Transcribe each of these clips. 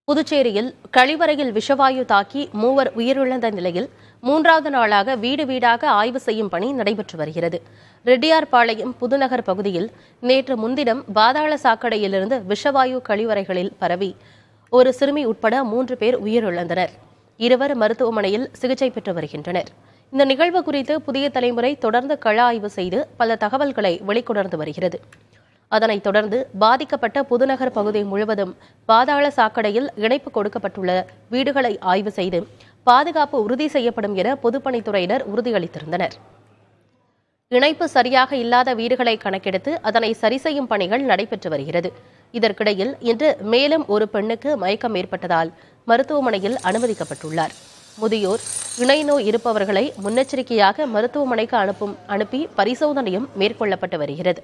புதுச்சேரியில் கழிவறையில் விஷவாயு தாக்கி மூவர் உயிரிழந்த நிலையில் மூன்றாவது நாளாக வீடு வீடாக ஆய்வு செய்யும் பணி நடைபெற்று வருகிறது ரெட்டியார்பாளையம் புதுநகர் பகுதியில் நேற்று முன்தினம் பாதாள சாக்கடையிலிருந்து விஷவாயு கழிவறைகளில் பரவி ஒரு சிறுமி உட்பட மூன்று பேர் உயிரிழந்தனர் இருவர் மருத்துவமனையில் சிகிச்சை பெற்று வருகின்றனர் இந்த நிகழ்வு குறித்து புதிய தலைமுறை தொடர்ந்து கள ஆய்வு செய்து பல தகவல்களை வெளிக்கொணர்ந்து வருகிறது அதனைத் தொடர்ந்து பாதிக்கப்பட்ட புதுநகர் பகுதி முழுவதும் பாதாள சாக்கடையில் இணைப்பு கொடுக்கப்பட்டுள்ள வீடுகளை ஆய்வு செய்து பாதுகாப்பு உறுதி செய்யப்படும் என பொதுப்பணித்துறையினர் உறுதியளித்திருந்தனர் இணைப்பு சரியாக இல்லாத வீடுகளை கணக்கெடுத்து அதனை சரி செய்யும் பணிகள் நடைபெற்று வருகிறது இதற்கிடையில் இன்று மேலும் ஒரு பெண்ணுக்கு மயக்கம் ஏற்பட்டதால் மருத்துவமனையில் அனுமதிக்கப்பட்டுள்ளார் முதியோர் இணை நோய் இருப்பவர்களை முன்னெச்சரிக்கையாக மருத்துவமனைக்கு அனுப்பும் அனுப்பி பரிசோதனையும் மேற்கொள்ளப்பட்டு வருகிறது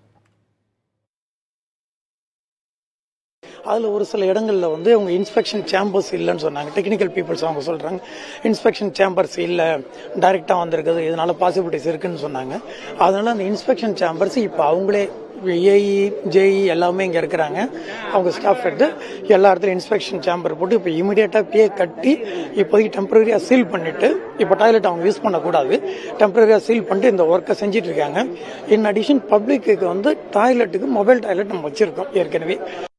அதில் ஒரு சில இடங்களில் வந்து அவங்க இன்ஸ்பெக்ஷன் சேம்பர்ஸ் இல்லைன்னு சொன்னாங்க டெக்னிக்கல் பீப்புள்ஸ் அவங்க சொல்கிறாங்க இன்ஸ்பெக்ஷன் சேம்பர்ஸ் இல்லை டைரெக்டாக வந்திருக்குது இதனால பாசிபிலிட்டிஸ் இருக்குன்னு சொன்னாங்க அதனால அந்த இன்ஸ்பெக்ஷன் சேம்பர்ஸ் இப்போ அவங்களே ஏஇ ஜேஇ எல்லாமே இங்கே இருக்கிறாங்க அவங்க ஸ்டாஃப் எடுத்து எல்லா இடத்துலையும் இன்ஸ்பெக்ஷன் சேம்பர் போட்டு இப்போ இமீடியட்டாக பே கட்டி இப்போதைக்கு டெம்பரரியாக சீல் பண்ணிட்டு இப்போ டாய்லெட் அவங்க யூஸ் பண்ணக்கூடாது டெம்பரரியாக சீல் பண்ணிட்டு இந்த ஒர்க்கை செஞ்சுட்டு இருக்காங்க இன் அடிஷன் பப்ளிக்கு வந்து டாய்லெட்டுக்கு மொபைல் டாய்லெட் நம்ம வச்சிருக்கோம் ஏற்கனவே